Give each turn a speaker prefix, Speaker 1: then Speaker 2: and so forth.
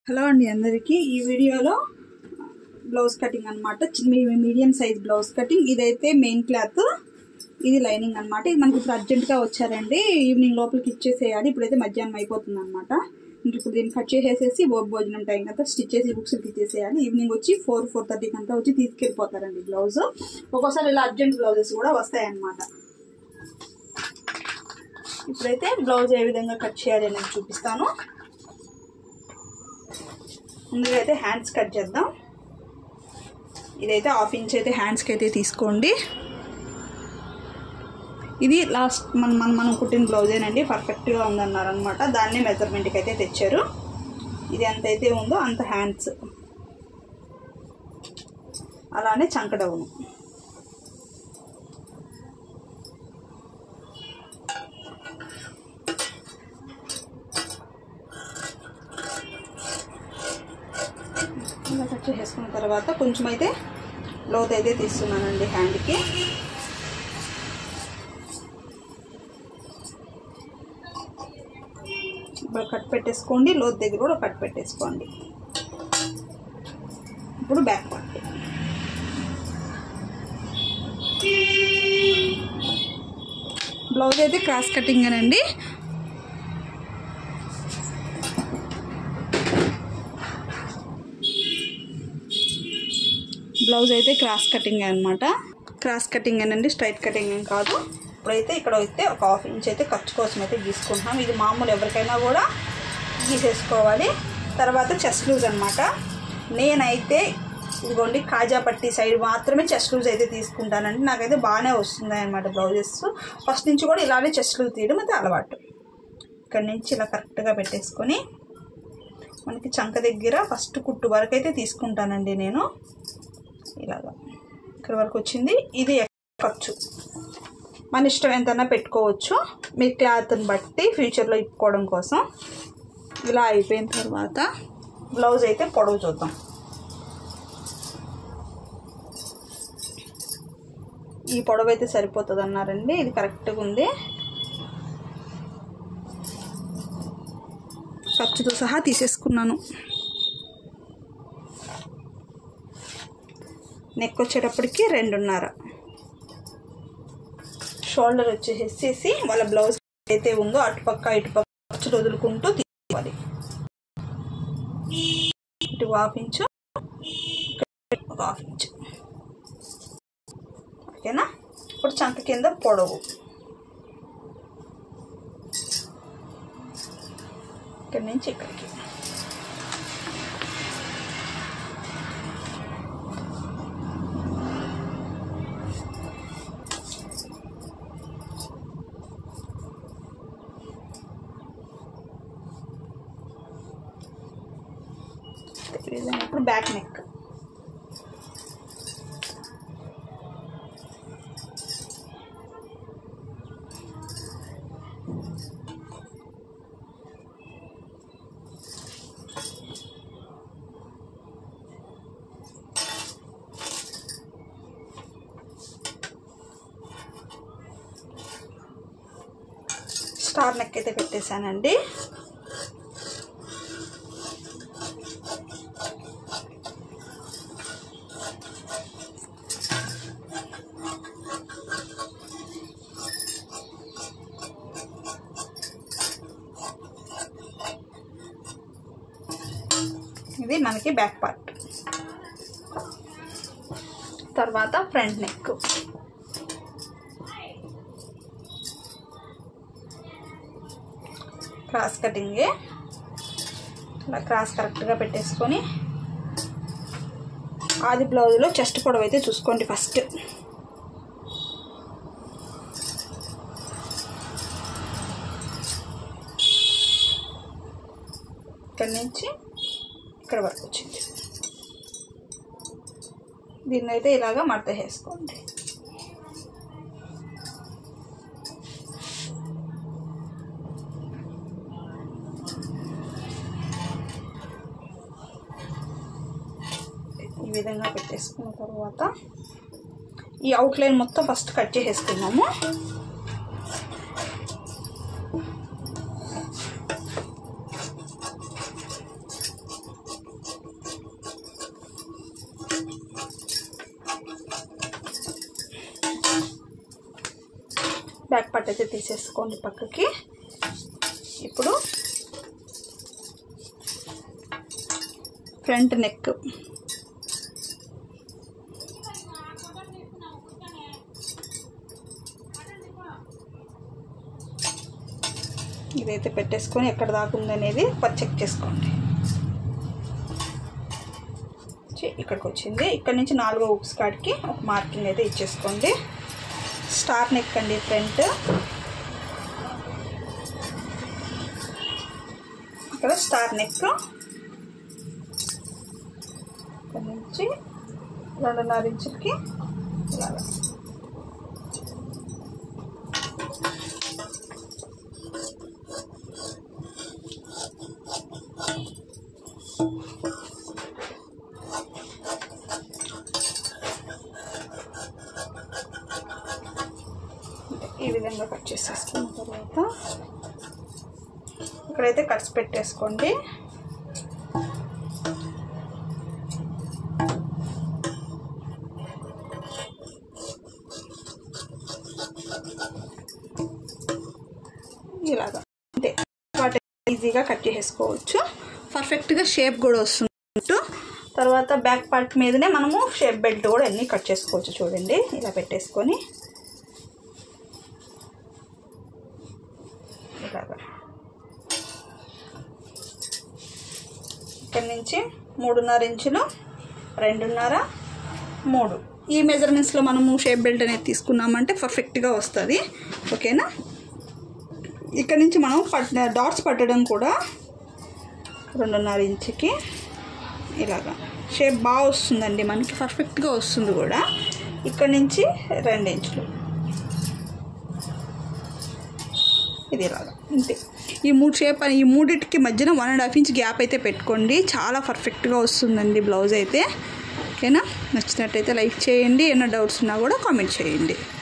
Speaker 1: hello అండి అందరికీ ఈ వీడియోలో బ్లౌజ్ కటింగ్ అనమాట మీడియం సైజ్ బ్లౌజ్ కటింగ్ ఇదైతే మెయిన్ క్లాత్ ఇది లైనింగ్ అనమాట ఇది మనకి ఇప్పుడు అర్జెంటుగా వచ్చారండి ఈవినింగ్ లోపలికి ఇచ్చేసేయాలి ఇప్పుడైతే మధ్యాహ్నం అయిపోతుంది అనమాట ఇంక ఇప్పుడు దీన్ని కట్ చేసేసి భో- భోజనం టైం కదా స్టిచ్ చేసి బుక్స్కి ఇచ్చేసేయాలి ఈవినింగ్ వచ్చి ఫోర్ ఫోర్ థర్టీకి అంతా వచ్చి తీసుకెళ్ళిపోతారండి బ్లౌజ్ ఒక్కోసారి ఇలా అర్జెంట్ బ్లౌజెస్ కూడా వస్తాయన్నమాట ఇప్పుడైతే బ్లౌజ్ ఏ విధంగా కట్ చేయాలి అనేది చూపిస్తాను ముందుగా అయితే హ్యాండ్స్ కట్ చేద్దాం ఇదైతే హాఫ్ ఇంచ్ అయితే హ్యాండ్స్కి అయితే తీసుకోండి ఇది లాస్ట్ మన మనం మనం కుట్టిన బ్లౌజేనండి పర్ఫెక్ట్గా ఉందన్నారు అనమాట దాన్నే మెజర్మెంట్కి అయితే తెచ్చారు ఇది ఎంత అయితే ఉందో అంత హ్యాండ్స్ అలానే చంకడవును ఇలా కట్ చేసేసుకున్న తర్వాత కొంచెం అయితే లోతు అయితే తీస్తున్నానండి హ్యాండ్కి ఇప్పుడు కట్ పెట్టేసుకోండి లోతు దగ్గర కూడా కట్ పెట్టేసుకోండి ఇప్పుడు బ్యాక్ పార్ట్ బ్లౌజ్ అయితే క్రాస్ కటింగ్ అనండి బ్లౌజ్ అయితే క్రాస్ కటింగ్ అనమాట క్రాస్ కటింగ్ అనండి స్ట్రైట్ కటింగ్ ఏం కాదు ఇప్పుడైతే ఇక్కడ అయితే ఒక హాఫ్ ఇంచ్ అయితే ఖర్చు కోసం అయితే గీసుకుంటున్నాం ఇది మామూలు ఎవరికైనా కూడా గీసేసుకోవాలి తర్వాత చెస్ట్ లూజ్ అనమాట నేనైతే ఇదిగోండి కాజా పట్టి సైడ్ మాత్రమే చెస్ట్ లూజ్ అయితే తీసుకుంటానండి నాకైతే బాగానే వస్తుంది అనమాట బ్లౌజెస్ ఫస్ట్ నుంచి కూడా ఇలానే చెస్ట్ లూజ్ తీయడం అయితే అలవాటు ఇక్కడ నుంచి ఇలా కరెక్ట్గా పెట్టేసుకొని మనకి చంక దగ్గర ఫస్ట్ కుట్టు వరకు అయితే తీసుకుంటానండి నేను ఇలాగా ఇక్కడ వరకు వచ్చింది ఇది ఖర్చు మన ఇష్టం ఎంతైనా పెట్టుకోవచ్చు మీ క్లాత్ని బట్టి ఫ్యూచర్లో ఇప్పుకోవడం కోసం ఇలా అయిపోయిన తర్వాత బ్లౌజ్ అయితే పొడవు చూద్దాం ఈ పొడవు అయితే సరిపోతుంది అన్నారండి ఇది కరెక్ట్గా ఉంది ఖర్చుతో సహా తీసేసుకున్నాను నెక్ వచ్చేటప్పటికి రెండున్నర షోల్డర్ వచ్చేసేసి వాళ్ళ బ్లౌజ్ అయితే ఉందో అటుపక్క ఇటుపక్క ఖర్చులు వదులుకుంటూ తీసుకోవాలి ఇటు హాఫ్ ఇంచు ఒక హాఫ్ ఇంచు ఓకేనా ఇప్పుడు చంక కింద పొడవు ఇక్కడి నుంచి ఇక్కడికి ఈ విధంగా ఇప్పుడు బ్యాక్ నెక్ స్టార్ నెక్ అయితే పెట్టేశానండి ఇది మనకి బ్యాక్ పార్ట్ తర్వాత ఫ్రంట్ నెక్ క్రాస్ కటింగే ఇలా క్రాస్ కరెక్ట్గా పెట్టేసుకొని ఆది బ్లౌజ్లో చెస్ట్ పొడవు అయితే చూసుకోండి ఫస్ట్ ఇక్కడ నుంచి ఇక్కడ వరకు వచ్చింది దీన్ని అయితే ఇలాగా మడత వేసుకోండి ఈ విధంగా పెట్టేసుకున్న తర్వాత ఈ అవుట్లైన్ మొత్తం ఫస్ట్ కట్ చేసేసుకున్నాము బ్యాక్ పార్ట్ అయితే తీసేసుకోండి పక్కకి ఇప్పుడు ఫ్రంట్ నెక్ ఇదైతే పెట్టేసుకొని ఎక్కడ దాకా ఉందనేది చెక్ చేసుకోండి చి- ఇక్కడికి వచ్చింది ఇక్కడ నుంచి నాలుగో ఉక్స్ కాడికి ఒక మార్కింగ్ అయితే ఇచ్చేసుకోండి స్టార్ నెక్ అండి ఫ్రంట్ ఇక్కడ స్టార్ నెక్ ఇక్కడ నుంచి రెండున్నర ఇంచులకి ఇలాగా ఈ విధంగా కట్ చేసేసుకున్న తర్వాత ఇక్కడైతే కట్స్ పెట్టేసుకోండి ఇలాగా అంతే వాటి ఈజీగా కట్ చేసేసుకోవచ్చు పర్ఫెక్ట్గా షేప్ కూడా వస్తుంది తర్వాత బ్యాక్ పార్ట్ మీదనే మనము షేప్ బెల్ట్ కూడా అన్నీ కట్ చేసుకోవచ్చు చూడండి ఇలా పెట్టేసుకొని ఇలాగా ఇక్కడ నుంచి మూడున్నర ఇంచులు రెండున్నర మూడు ఈ మెజర్మెంట్స్లో మనము షేప్ బెల్ట్ అనేది తీసుకున్నామంటే పర్ఫెక్ట్గా వస్తుంది ఓకేనా ఇక్కడ నుంచి మనం పట్ డాట్స్ పట్టడం కూడా రెండున్నర ఇంచుకి ఇలాగా షేప్ బాగా వస్తుందండి మనకి పర్ఫెక్ట్గా వస్తుంది కూడా ఇక్కడ నుంచి రెండు ఇంచులు ఇది ఇలాగా అంతే ఈ మూడు షేప్ ఈ మూడింటికి మధ్యన one and half inch gap అయితే పెట్టుకోండి చాలా పర్ఫెక్ట్గా వస్తుందండి బ్లౌజ్ అయితే ఓకేనా నచ్చినట్టయితే లైక్ చేయండి ఏమైనా డౌట్స్ ఉన్నా కూడా కామెంట్ చేయండి